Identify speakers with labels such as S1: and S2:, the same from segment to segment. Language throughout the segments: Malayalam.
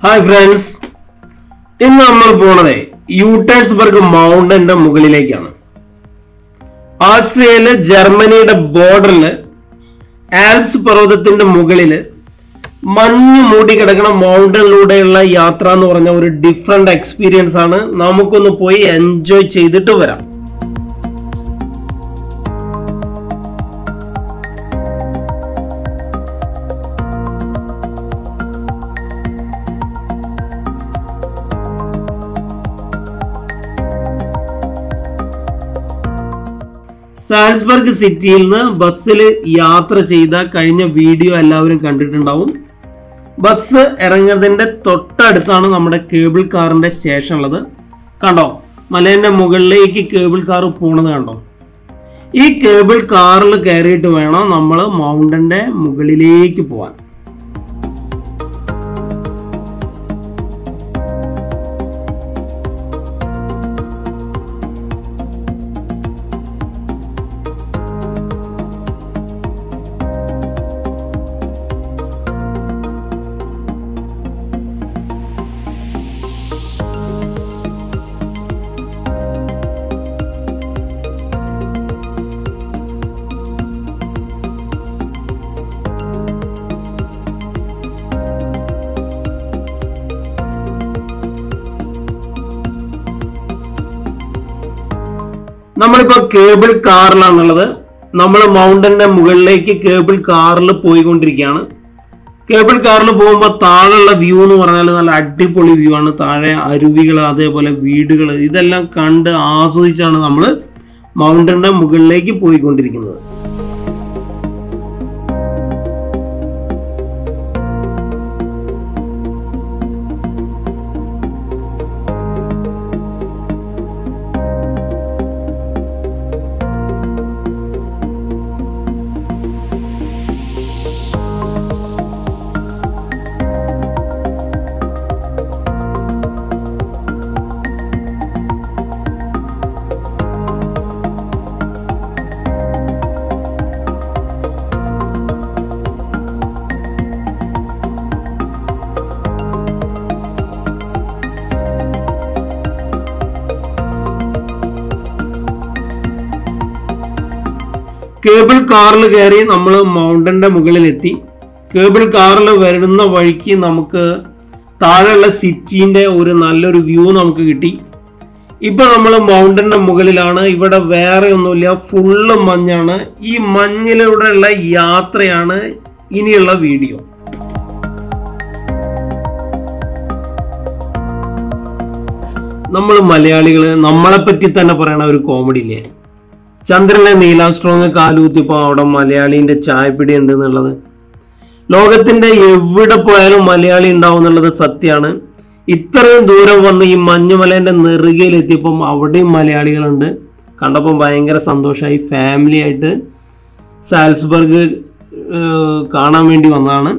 S1: ഹായ് ഫ്രണ്ട്സ് ഇന്ന് നമ്മൾ പോണത് യൂട്ടേഴ്സ്ബർഗ് മൗണ്ടന്റെ മുകളിലേക്കാണ് ഓസ്ട്രിയയില് ജർമ്മനിയുടെ ബോർഡറിൽ ആൽപ്സ് പർവ്വതത്തിന്റെ മുകളിൽ മഞ്ഞ് മൂടി കിടക്കുന്ന മൗണ്ടനിലൂടെയുള്ള യാത്ര എന്ന് പറഞ്ഞ ഒരു ഡിഫറെന്റ് എക്സ്പീരിയൻസ് ആണ് നമുക്കൊന്ന് പോയി എൻജോയ് ചെയ്തിട്ട് വരാം സാൽസ്ബർഗ് സിറ്റിയിൽ നിന്ന് ബസ്സിൽ യാത്ര ചെയ്ത കഴിഞ്ഞ വീഡിയോ എല്ലാവരും കണ്ടിട്ടുണ്ടാവും ബസ് ഇറങ്ങുന്നതിന്റെ തൊട്ടടുത്താണ് നമ്മുടെ കേബിൾ കാറിന്റെ സ്റ്റേഷൻ ഉള്ളത് കണ്ടോ മലേന്റെ മുകളിലേക്ക് കേബിൾ കാർ പോണത് കണ്ടോ ഈ കേബിൾ കാറിൽ കയറിയിട്ട് വേണം നമ്മൾ മൗണ്ടന്റെ മുകളിലേക്ക് പോവാൻ നമ്മളിപ്പോ കേബിൾ കാറിലാണുള്ളത് നമ്മൾ മൗണ്ടന്റെ മുകളിലേക്ക് കേബിൾ കാറിൽ പോയിക്കൊണ്ടിരിക്കുകയാണ് കേബിൾ കാറിൽ പോകുമ്പോൾ താഴെയുള്ള വ്യൂ എന്ന് പറഞ്ഞാൽ നല്ല അടിപൊളി വ്യൂ ആണ് താഴെ അരുവികൾ അതേപോലെ വീടുകൾ ഇതെല്ലാം കണ്ട് ആസ്വദിച്ചാണ് നമ്മൾ മൗണ്ടന്റെ മുകളിലേക്ക് പോയിക്കൊണ്ടിരിക്കുന്നത് കേബിൾ കാറിൽ കയറി നമ്മൾ മൗണ്ടന്റെ മുകളിലെത്തി കേബിൾ കാറിൽ വരുന്ന വഴിക്ക് നമുക്ക് താഴെയുള്ള സിറ്റിന്റെ ഒരു നല്ലൊരു വ്യൂ നമുക്ക് കിട്ടി ഇപ്പൊ നമ്മൾ മൗണ്ടന്റെ മുകളിലാണ് ഇവിടെ വേറെ ഒന്നുമില്ല ഫുള്ള് മഞ്ഞാണ് ഈ മഞ്ഞിലൂടെയുള്ള യാത്രയാണ് ഇനിയുള്ള വീഡിയോ നമ്മൾ മലയാളികൾ നമ്മളെ പറ്റി തന്നെ പറയണ ഒരു കോമഡി ഇല്ലേ ചന്ദ്രനെ നീലാസ്ട്രോങ് കാലൂത്തിപ്പോ അവിടെ മലയാളിന്റെ ചായപ്പിടി ഉണ്ട് എന്നുള്ളത് ലോകത്തിന്റെ എവിടെ പോയാലും മലയാളി ഉണ്ടാവും എന്നുള്ളത് സത്യമാണ് ഇത്രയും ദൂരം വന്ന് ഈ മഞ്ഞുമലേന്റെ നെറുകയിൽ എത്തിയപ്പം അവിടെയും മലയാളികളുണ്ട് കണ്ടപ്പം ഭയങ്കര സന്തോഷമായി ഫാമിലി ആയിട്ട് സാൽസ്ബർഗ് ഏഹ്, കാണാൻ വേണ്ടി വന്നതാണ്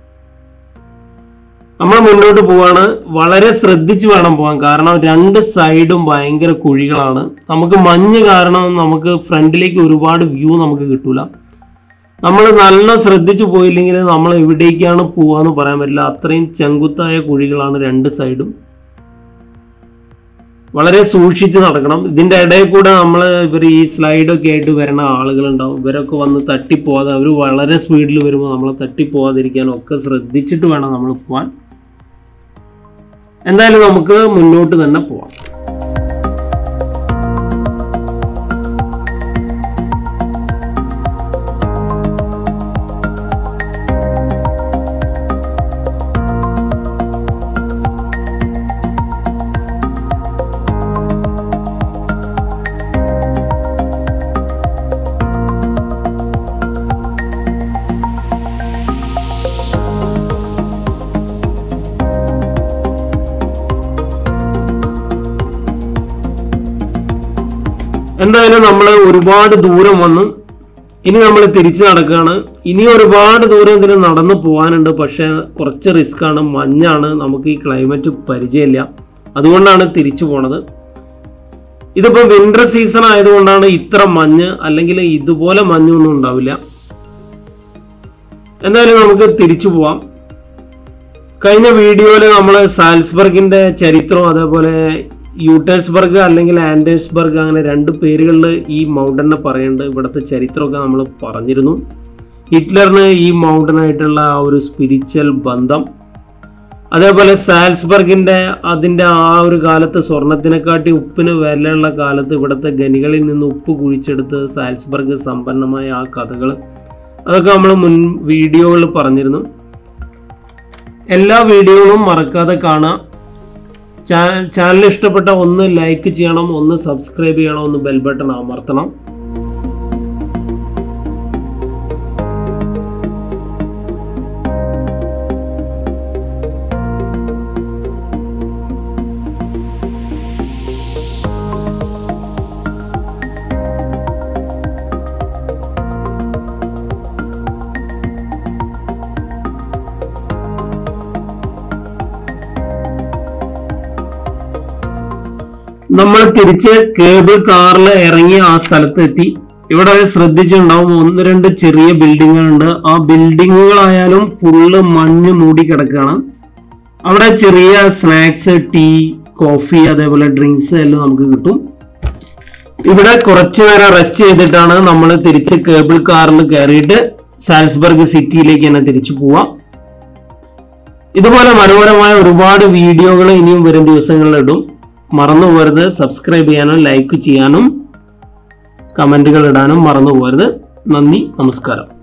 S1: നമ്മൾ മുന്നോട്ട് പോവാണ് വളരെ ശ്രദ്ധിച്ചു വേണം പോകാൻ കാരണം രണ്ട് സൈഡും ഭയങ്കര കുഴികളാണ് നമുക്ക് മഞ്ഞ് കാരണം നമുക്ക് ഫ്രണ്ടിലേക്ക് ഒരുപാട് വ്യൂ നമുക്ക് കിട്ടൂല നമ്മൾ നല്ല ശ്രദ്ധിച്ചു പോയില്ലെങ്കിൽ നമ്മൾ എവിടേക്കാണ് പോവാന്ന് പറയാൻ പറ്റില്ല അത്രയും ചെങ്കുത്തായ കുഴികളാണ് രണ്ട് സൈഡും വളരെ സൂക്ഷിച്ച് നടക്കണം ഇതിന്റെ ഇടയിൽ കൂടെ നമ്മൾ ഇവർ ഈ സ്ലൈഡൊക്കെ ആയിട്ട് വരുന്ന ആളുകളുണ്ടാവും ഇവരൊക്കെ വന്ന് തട്ടിപ്പോവാതെ അവർ വളരെ സ്പീഡിൽ വരുമ്പോൾ നമ്മളെ തട്ടിപ്പോവാതിരിക്കാനും ഒക്കെ ശ്രദ്ധിച്ചിട്ട് വേണം നമ്മൾ പോവാൻ എന്തായാലും നമുക്ക് മുന്നോട്ട് തന്നെ പോവാം എന്തായാലും നമ്മൾ ഒരുപാട് ദൂരം വന്നു ഇനി നമ്മൾ തിരിച്ചു നടക്കുകയാണ് ഇനി ഒരുപാട് ദൂരം ഇതിന് നടന്നു പോകാനുണ്ട് പക്ഷെ കുറച്ച് റിസ്ക് ആണ് മഞ്ഞാണ് നമുക്ക് ഈ ക്ലൈമറ്റ് പരിചയമില്ല അതുകൊണ്ടാണ് തിരിച്ചു പോണത് ഇതിപ്പോ വിന്റർ സീസൺ ആയതുകൊണ്ടാണ് ഇത്ര മഞ്ഞ് അല്ലെങ്കിൽ ഇതുപോലെ മഞ്ഞൊന്നും ഉണ്ടാവില്ല എന്തായാലും നമുക്ക് തിരിച്ചു പോവാം കഴിഞ്ഞ വീഡിയോയിൽ നമ്മൾ സാൽസ്ബർഗിന്റെ ചരിത്രവും അതേപോലെ യൂട്ടേഴ്സ്ബർഗ് അല്ലെങ്കിൽ ആൻഡേഴ്സ്ബർഗ് അങ്ങനെ രണ്ട് പേരുകളിൽ ഈ മൗണ്ടനെ പറയുന്നുണ്ട് ഇവിടുത്തെ ചരിത്രമൊക്കെ നമ്മൾ പറഞ്ഞിരുന്നു ഹിറ്റ്ലറിന് ഈ മൗണ്ടനായിട്ടുള്ള ആ ഒരു സ്പിരിച്വൽ ബന്ധം അതേപോലെ സാൽസ്ബർഗിന്റെ അതിന്റെ ആ ഒരു കാലത്ത് സ്വർണത്തിനെക്കാട്ടി ഉപ്പിന് വിലയുള്ള കാലത്ത് ഇവിടുത്തെ ഖനികളിൽ നിന്ന് ഉപ്പ് കുഴിച്ചെടുത്ത് സാൽസ്ബർഗ് സമ്പന്നമായ ആ കഥകൾ അതൊക്കെ നമ്മൾ മുൻ വീഡിയോകളിൽ പറഞ്ഞിരുന്നു എല്ലാ വീഡിയോകളും മറക്കാതെ കാണാം ചാനൽ ഇഷ്ടപ്പെട്ട ഒന്ന് ലൈക്ക് ചെയ്യണം ഒന്ന് സബ്സ്ക്രൈബ് ചെയ്യണം ഒന്ന് ബെൽ ബട്ടൺ അമർത്തണം നമ്മൾ തിരിച്ച് കേബിൾ കാറിൽ ഇറങ്ങി ആ സ്ഥലത്ത് എത്തി ഇവിടെ ശ്രദ്ധിച്ചിട്ടുണ്ടാവും ഒന്ന് രണ്ട് ചെറിയ ബിൽഡിങ്ങുകളുണ്ട് ആ ബിൽഡിങ്ങുകളായാലും ഫുള്ള് മഞ്ഞ് മൂടി കിടക്കുകയാണ് അവിടെ ചെറിയ സ്നാക്സ് ടീ കോഫി അതേപോലെ ഡ്രിങ്ക്സ് എല്ലാം നമുക്ക് കിട്ടും ഇവിടെ കുറച്ചു നേരം റെസ്റ്റ് ചെയ്തിട്ടാണ് നമ്മൾ തിരിച്ച് കേബിൾ കാറിൽ കയറിയിട്ട് സാൽസ്ബർഗ് സിറ്റിയിലേക്ക് തന്നെ തിരിച്ചു പോവാം ഇതുപോലെ മനോഹരമായ ഒരുപാട് വീഡിയോകൾ ഇനിയും വരും ദിവസങ്ങളിൽ ഇടും മറന്നു പോകരുത് സബ്സ്ക്രൈബ് ചെയ്യാനും ലൈക്ക് ചെയ്യാനും കമന്റുകൾ ഇടാനും മറന്നു പോകരുത് നന്ദി നമസ്കാരം